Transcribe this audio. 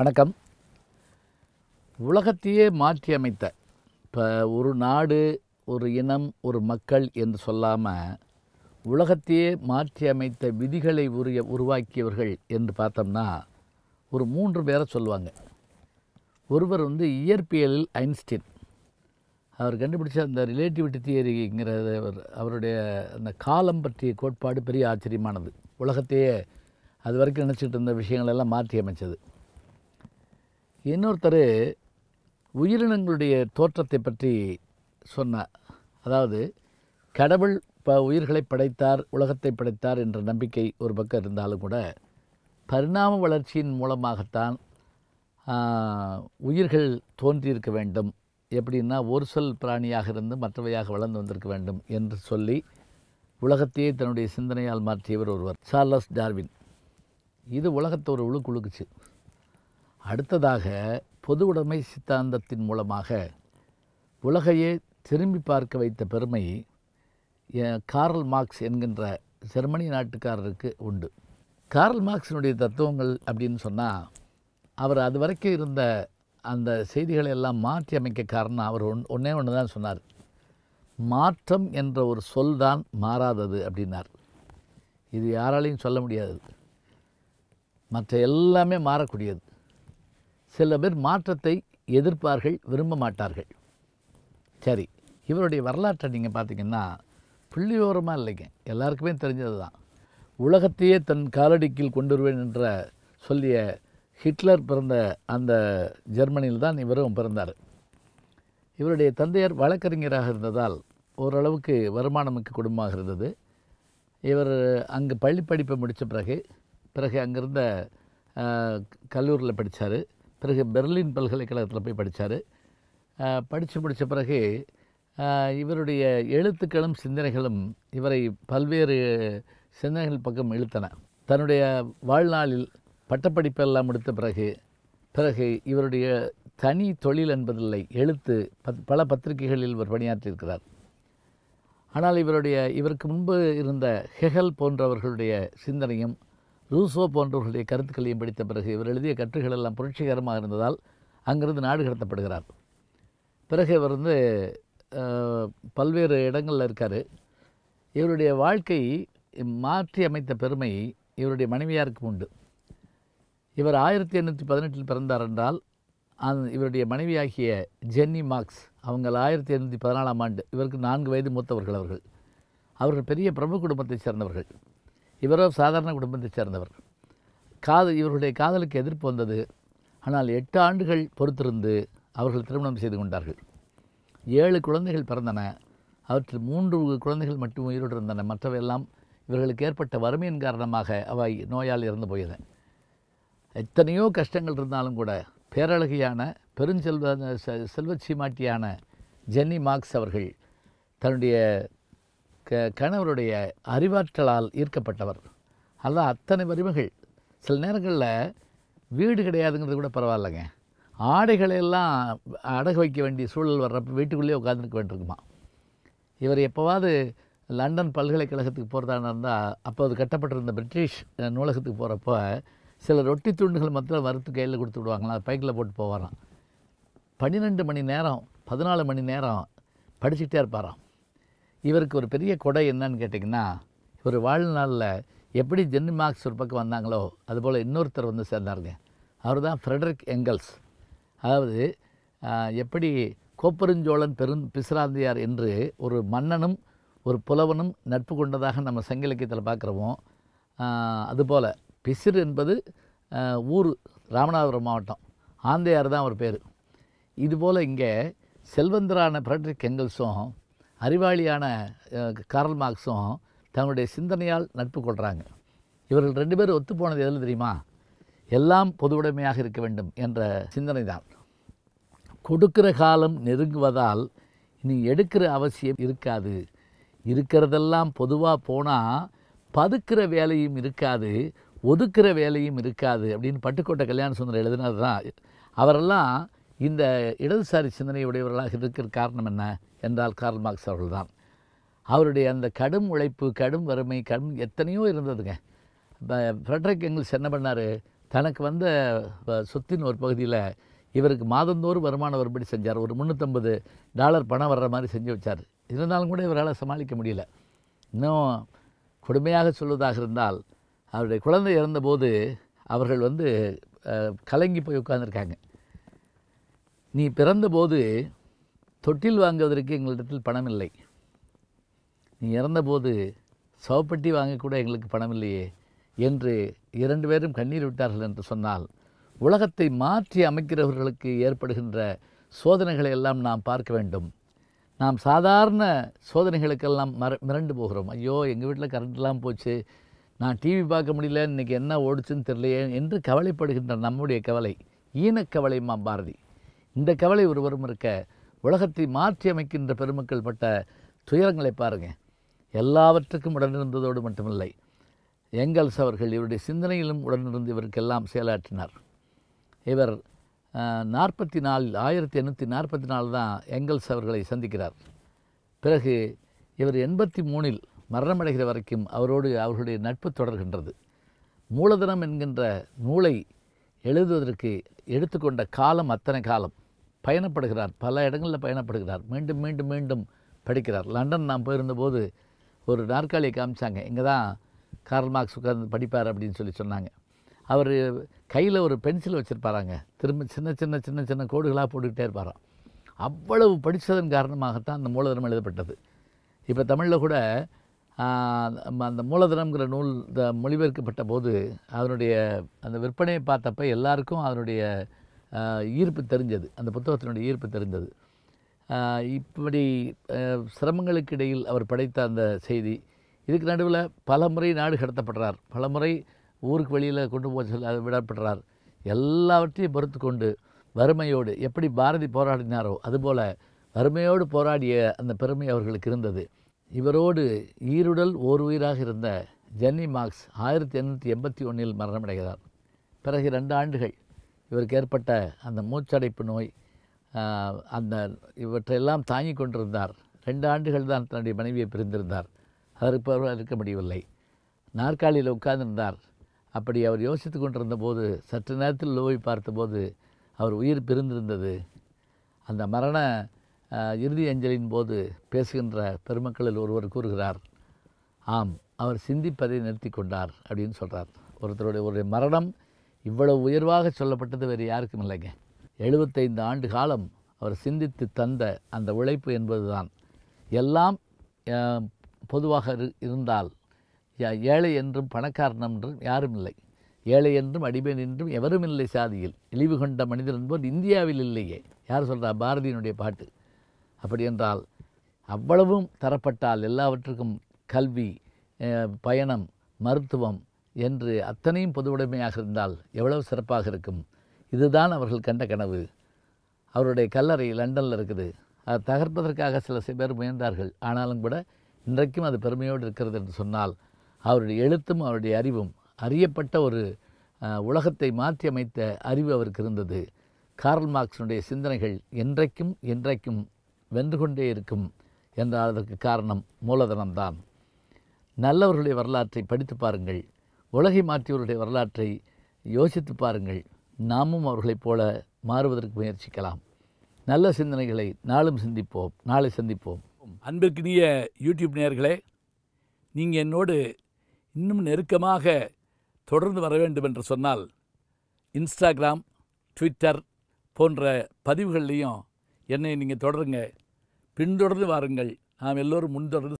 வணக்கம் உலகத்தையே மாற்றி அமைத்த இப்போ ஒரு நாடு ஒரு இனம் ஒரு மக்கள் என்று சொல்லாமல் உலகத்தையே மாற்றி அமைத்த விதிகளை உரிய உருவாக்கியவர்கள் என்று பார்த்தோம்னா ஒரு மூன்று பேரை சொல்லுவாங்க ஒருவர் வந்து இயற்பியலில் ஐன்ஸ்டீன் அவர் கண்டுபிடிச்ச அந்த ரிலேட்டிவிட்டி தியரிங்கிறது அவர் அவருடைய அந்த காலம் பற்றிய கோட்பாடு பெரிய ஆச்சரியமானது உலகத்தையே அது வரைக்கும் நினச்சிக்கிட்டு இருந்த விஷயங்களெல்லாம் மாற்றி அமைச்சது இன்னொருத்தர் உயிரினங்களுடைய தோற்றத்தை பற்றி சொன்னார் அதாவது கடவுள் ப உயிர்களை படைத்தார் உலகத்தை படைத்தார் என்ற நம்பிக்கை ஒரு பக்கம் இருந்தாலும் கூட பரிணாம வளர்ச்சியின் மூலமாகத்தான் ஆஹ், உயிர்கள் தோன்றியிருக்க வேண்டும் எப்படின்னா ஒரு சொல் பிராணியாக இருந்து மற்றவையாக வளர்ந்து வந்திருக்க வேண்டும் என்று சொல்லி உலகத்தையே தன்னுடைய சிந்தனையால் மாற்றியவர் ஒருவர் சார்லஸ் டார்வின் இது உலகத்தை ஒரு உழுக்குழுக்குச்சு அடுத்ததாக பொது உடைமை சித்தாந்தத்தின் மூலமாக உலகையே திரும்பி பார்க்க வைத்த பெருமை எ- கார்ல் மார்க்ஸ் என்கின்ற ஜெர்மனி நாட்டுக்காரருக்கு உண்டு கார்ல் மார்க்ஸினுடைய தத்துவங்கள் அப்படின்னு சொன்னால் அவர் அது வரைக்கும் இருந்த அந்த செய்திகளை எல்லாம் மாற்றி அமைக்க காரணம் அவர் ஒன் ஒன்றே ஒன்று தான் சொன்னார் மாற்றம் என்ற ஒரு சொல் தான் மாறாதது அப்படின்னார் இது யாராலையும் சொல்ல முடியாது மற்ற எல்லாமே மாறக்கூடியது சில பேர் மாற்றத்தை எதிர்ப்பார்கள் விரும்ப மாட்டார்கள் சரி இவருடைய வரலாற்றை நீங்கள் பார்த்தீங்கன்னா புள்ளியோரமாக இல்லைங்க எல்லாருக்குமே தெரிஞ்சது தான் உலகத்தையே தன் காலடிக்கில் கொண்டு வருவேன் என்ற சொல்லிய ஹிட்லர் பிறந்த அந்த ஜெர்மனியில் தான் இவரும் பிறந்தார் இவருடைய தந்தையார் வழக்கறிஞராக இருந்ததால் ஓரளவுக்கு வருமானமிக்க குடும்பமாக இருந்தது இவர் அங்கே பள்ளி படிப்பை முடித்த பிறகு பிறகு அங்கிருந்த கல்லூரியில் படித்தார் பிறகு பெர்லின் பல்கலைக்கழகத்தில் போய் படித்தார் படித்து முடித்த பிறகு ஆஹ், இவருடைய எழுத்துக்களும் சிந்தனைகளும் இவரை பல்வேறு சிந்தனைகள் பக்கம் இழுத்தன தன்னுடைய வாழ்நாளில் பட்டப்படிப்பெல்லாம் முடித்த பிறகு பிறகு இவருடைய தனி தொழில் என்பதில்லை எழுத்து பத் பல பத்திரிகைகளில் இவர் பணியாற்றியிருக்கிறார் ஆனால் இவருடைய இவருக்கு முன்பு இருந்த ஹெகல் போன்றவர்களுடைய சிந்தனையும் ரூசோ போன்றவர்களுடைய கருத்துக்களையும் படித்த பிறகு இவர் எழுதிய கட்டுரைகள் எல்லாம் புரட்சிகரமாக இருந்ததால் அங்கிருந்து நாடு கடத்தப்படுகிறார் பிறகு இவர் வந்து அஹ், பல்வேறு இடங்களில் இருக்கார் இவருடைய வாழ்க்கை மாற்றி அமைத்த பெருமை இவருடைய மனைவியாருக்கு உண்டு இவர் ஆயிரத்தி எண்ணூற்றி பதினெட்டில் பிறந்தார் என்றால் அந்த இவருடைய மனைவியாகிய ஜென்னி மார்க்ஸ் அவங்க ஆயிரத்தி எண்ணூற்றி பதினாலாம் ஆண்டு இவருக்கு நான்கு வயது மூத்தவர்கள் அவர்கள் அவர்கள் பெரிய பிரபு குடும்பத்தைச் சேர்ந்தவர்கள் இவரோ சாதாரண குடும்பத்தைச் சேர்ந்தவர் காதல் இவர்களுடைய காதலுக்கு எதிர்ப்பு வந்தது ஆனால் எட்டு ஆண்டுகள் பொறுத்திருந்து அவர்கள் திருமணம் செய்து கொண்டார்கள் ஏழு குழந்தைகள் பிறந்தன அவற்றில் மூன்று குழந்தைகள் மட்டும் உயிரோடு இருந்தன மற்றவையெல்லாம் இவர்களுக்கு ஏற்பட்ட வறுமையின் காரணமாக அவை நோயால் இறந்து போயின எத்தனையோ கஷ்டங்கள் இருந்தாலும் கூட பேரழகியான பெருஞ்செல்வ செ- செல்வச் சீமாட்டியான ஜென்னி மார்க்ஸ் அவர்கள் தன்னுடைய க கணவருடைய அறிவாற்றலால் ஈர்க்கப்பட்டவர் அதான் அத்தனை வறுமைகள் சில நேரங்களில் வீடு கிடையாதுங்கிறது கூட பரவாயில்லைங்க ஆடைகளை எல்லாம் அடகு வைக்க வேண்டிய சூழல் வர்றப்ப வீட்டுக்குள்ளேயே உட்காந்துருக்க வேண்டியிருக்குமா இவர் எப்போவாவது லண்டன் பல்கலைக்கழகத்துக்கு போகிறதா இருந்தால் அப்போ அது கட்டப்பட்டிருந்த பிரிட்டிஷ் அஹ், நூலகத்துக்கு போகிறப்போ சில ரொட்டி துண்டுகள் மாத்திரம் வறுத்து கையில் கொடுத்து விடுவாங்களாம் அது பைக்கில் போட்டு போவாராம் பன்னிரெண்டு மணி நேரம் பதினாலு மணி நேரம் படிச்சுக்கிட்டே இருப்பாராம் இவருக்கு ஒரு பெரிய கொடை என்னன்னு கேட்டிங்கன்னா இவர் வாழ்நாளில் எப்படி ஜென்னி மார்க்ஸ் ஒரு பக்கம் வந்தாங்களோ அதுபோல் இன்னொருத்தர் வந்து சேர்ந்தாருங்க அவர் தான் ஃப்ரெடரிக் எங்கல்ஸ் அதாவது ஆஹ், எப்படி கோப்பெருஞ்சோழன் பெரும் பிசிராந்தியார் என்று ஒரு மன்னனும் ஒரு புலவனும் நட்பு கொண்டதாக நம்ம சங்க இலக்கியத்தில் பார்க்குறோமோ அதுபோல் பிசிறு என்பது ஆஹ், ஊர் ராமநாதபுரம் மாவட்டம் ஆந்தையார் தான் அவர் பேர் இதுபோல் இங்கே செல்வந்தரான ஃப்ரெட்ரிக் எங்கல்ஸும் அறிவாளியான அஹ், கார்ல் மார்க்ஸும் தங்களுடைய சிந்தனையால் நட்பு கொள்கிறாங்க இவர்கள் ரெண்டு பேரும் ஒத்து போனது எதில் தெரியுமா எல்லாம் பொதுவுடைமையாக இருக்க வேண்டும் என்ற சிந்தனை தான் கொடுக்கிற காலம் நெருங்குவதால் இனி எடுக்கிற அவசியம் இருக்காது இருக்கிறதெல்லாம் பொதுவாக போனால் பதுக்கிற வேலையும் இருக்காது ஒதுக்குற வேலையும் இருக்காது அப்படின்னு பட்டுக்கோட்டை கல்யாண சுந்தரம் எழுதினது தான் அவரெல்லாம் இந்த இடதுசாரி சிந்தனை உடையவர்களாக இருக்கிற காரணம் என்ன என்றால் கார்ல் மார்க்ஸ் அவர்கள்தான் அவருடைய அந்த கடும் உழைப்பு கடும் வறுமை கடும் எத்தனையோ இருந்ததுங்க இப்போ ஃப்ரெட்ரிக் எங்கில்ஸ் என்ன பண்ணார் தனக்கு வந்த வ- சொத்தின் ஒரு பகுதியில் இவருக்கு மாதந்தோறும் வருமான வரும்படி செஞ்சார் ஒரு முந்நூற்றம்பது டாலர் பணம் வர்ற மாதிரி செஞ்சு வச்சார் இருந்தாலும் கூட இவரால் சமாளிக்க முடியல இன்னும் கொடுமையாக சொல்வதாக இருந்தால் அவருடைய குழந்தை இறந்தபோது அவர்கள் வந்து அஹ், கலங்கி போய் உட்கார்ந்திருக்காங்க நீ பிறந்தபோது தொட்டில் வாங்குவதற்கு எங்களிடத்தில் பணம் இல்லை நீ இறந்தபோது சவப்பெட்டி வாங்கக்கூட எங்களுக்கு பணம் இல்லையே என்று இரண்டு பேரும் கண்ணீர் விட்டார்கள் என்று சொன்னால் உலகத்தை மாற்றி அமைக்கிறவர்களுக்கு ஏற்படுகின்ற சோதனைகளை எல்லாம் நாம் பார்க்க வேண்டும் நாம் சாதாரண சோதனைகளுக்கெல்லாம் மற மிரண்டு போகிறோம் ஐயோ எங்கள் வீட்டில் கரண்ட்லாம் போச்சு நான் டிவி பார்க்க முடியல இன்றைக்கி என்ன ஓடுச்சுன்னு தெரியலையே என்று கவலைப்படுகின்ற நம்முடைய கவலை ஈனக்கவலைமா பாரதி இந்த கவலை ஒருவரும் இருக்க உலகத்தை மாற்றி அமைக்கின்ற பெருமக்கள் பட்ட துயரங்களை பாருங்கள் எல்லாவற்றுக்கும் உடனிருந்ததோடு மட்டுமில்லை எங்கல்ஸ் அவர்கள் இவருடைய சிந்தனையிலும் உடனிருந்து இவருக்கெல்லாம் செயலாற்றினார் இவர் நாற்பத்தி நாலில் ஆயிரத்தி எண்ணூற்றி நாற்பத்தி நாலு தான் எங்கல்ஸ் அவர்களை சந்திக்கிறார் பிறகு இவர் எண்பத்தி மூணில் மரணமடைகிற வரைக்கும் அவரோடு அவர்களுடைய நட்பு தொடர்கின்றது மூலதனம் என்கின்ற நூலை எழுதுவதற்கு எடுத்துக்கொண்ட காலம் அத்தனை காலம் பயணப்படுகிறார் பல இடங்களில் பயணப்படுகிறார் மீண்டும் மீண்டும் மீண்டும் படிக்கிறார் லண்டன் நாம் போயிருந்தபோது ஒரு நாற்காலியை காமிச்சாங்க இங்கே தான் கார்ல் மார்க்ஸ் உட்கார்ந்து படிப்பார் அப்படின்னு சொல்லி சொன்னாங்க அவர் கையில் ஒரு பென்சில் வச்சுருப்பாராங்க திரும்ப சின்ன சின்ன சின்ன சின்ன கோடுகளாக போட்டுக்கிட்டே இருப்பாராம் அவ்வளவு படித்ததன் காரணமாகத்தான் அந்த மூலதனம் எழுதப்பட்டது இப்போ தமிழில் கூட ஆஹ், நம்ம அந்த மூலதனம்ங்கிற நூல் இந்த மொழிபெயர்க்கப்பட்ட போது அதனுடைய அந்த விற்பனையை பார்த்தப்ப எல்லாருக்கும் அதனுடைய ஆஹ், ஈர்ப்பு தெரிஞ்சது அந்த புத்தகத்தினுடைய ஈர்ப்பு தெரிந்தது ஆஹ், இப்படி ஆஹ், சிரமங்களுக்கு இடையில் அவர் படைத்த அந்த செய்தி இதுக்கு நடுவில் பல முறை நாடு கடத்தப்படுறார் பல முறை ஊருக்கு வெளியில் கொண்டு போக சொல்லி அது விடப்படுறார் எல்லாவற்றையும் பொறுத்து கொண்டு வறுமையோடு எப்படி பாரதி போராடினாரோ அதுபோல் வறுமையோடு போராடிய அந்த பெருமை அவர்களுக்கு இருந்தது இவரோடு ஈருடல் ஓர் உயிராக இருந்த ஜென்னி மார்க்ஸ் ஆயிரத்தி எண்ணூற்றி எண்பத்தி ஒன்றில் மரணமடைகிறார் பிறகு ரெண்டு ஆண்டுகள் இவருக்கு ஏற்பட்ட அந்த மூச்சடைப்பு நோய் ஆஹ், அந்த இவற்றையெல்லாம் தாங்கிக் கொண்டிருந்தார் ரெண்டு ஆண்டுகள் தான் தன்னுடைய மனைவியை பிரிந்திருந்தார் அதற்கு பிறகு இருக்க முடியவில்லை நாற்காலியில் உட்கார்ந்திருந்தார் அப்படி அவர் யோசித்து கொண்டிருந்த போது சற்று நேரத்தில் லோவை பார்த்தபோது அவர் உயிர் பிரிந்திருந்தது அந்த மரண ஆஹ், இறுதி அஞ்சலின் போது பேசுகின்ற பெருமக்களில் ஒருவர் கூறுகிறார் ஆம் அவர் சிந்திப்பதை நிறுத்தி கொண்டார் அப்படின்னு சொல்கிறார் ஒருத்தருடைய ஒரு மரணம் இவ்வளவு உயர்வாக சொல்லப்பட்டது வேறு யாருக்கும் இல்லைங்க எழுபத்தைந்து ஆண்டு காலம் அவர் சிந்தித்து தந்த அந்த உழைப்பு என்பதுதான் எல்லாம் ஆஹ், பொதுவாக இரு- இருந்தால் யா- ஏழை என்றும் பணக்காரன் என்றும் யாரும் இல்லை ஏழை என்றும் அடிமை என்றும் எவரும் இல்லை சாதியில் இழிவு கொண்ட மனிதர் என்பவர் இந்தியாவில் இல்லையே யார் சொல்றா பாரதியினுடைய பாட்டு அப்படி என்றால் அவ்வளவும் தரப்பட்டால் எல்லாவற்றுக்கும் கல்வி அஹ், பயணம் மருத்துவம் என்று அத்தனையும் பொதுவுடைமையாக இருந்தால் எவ்வளவு சிறப்பாக இருக்கும் இதுதான் அவர்கள் கண்ட கனவு அவருடைய கல்லறை லண்டனில் இருக்குது அதை தகர்ப்பதற்காக சில சி- பேர் முயன்றார்கள் ஆனாலும் கூட இன்றைக்கும் அது பெருமையோடு இருக்கிறது என்று சொன்னால் அவருடைய எழுத்தும் அவருடைய அறிவும் அறியப்பட்ட ஒரு அஹ், உலகத்தை மாற்றி அமைத்த அறிவு அவருக்கு இருந்தது கார்ல் மார்க்ஸினுடைய சிந்தனைகள் என்றைக்கும் என்றைக்கும் வென்று கொண்டே இருக்கும் என்றால் அதற்கு காரணம் மூலதனம்தான் நல்லவர்களுடைய வரலாற்றை படித்து பாருங்கள் உலகை மாற்றியவருடைய வரலாற்றை யோசித்து பாருங்கள் நாமும் அவர்களைப் போல மாறுவதற்கு முயற்சிக்கலாம் நல்ல சிந்தனைகளை நாளும் சிந்திப்போம் நாளை சந்திப்போம் அன்பிற்கினிய யூடியூப் நேயர்களே நீங்கள் என்னோடு இன்னும் நெருக்கமாக தொடர்ந்து வர வேண்டும் என்று சொன்னால் இன்ஸ்டாகிராம் ட்விட்டர் போன்ற பதிவுகள்லையும் என்னை நீங்கள் தொடருங்க பின்தொடர்ந்து வாருங்கள் நாம் எல்லோரும் முன்தொடர்ந்து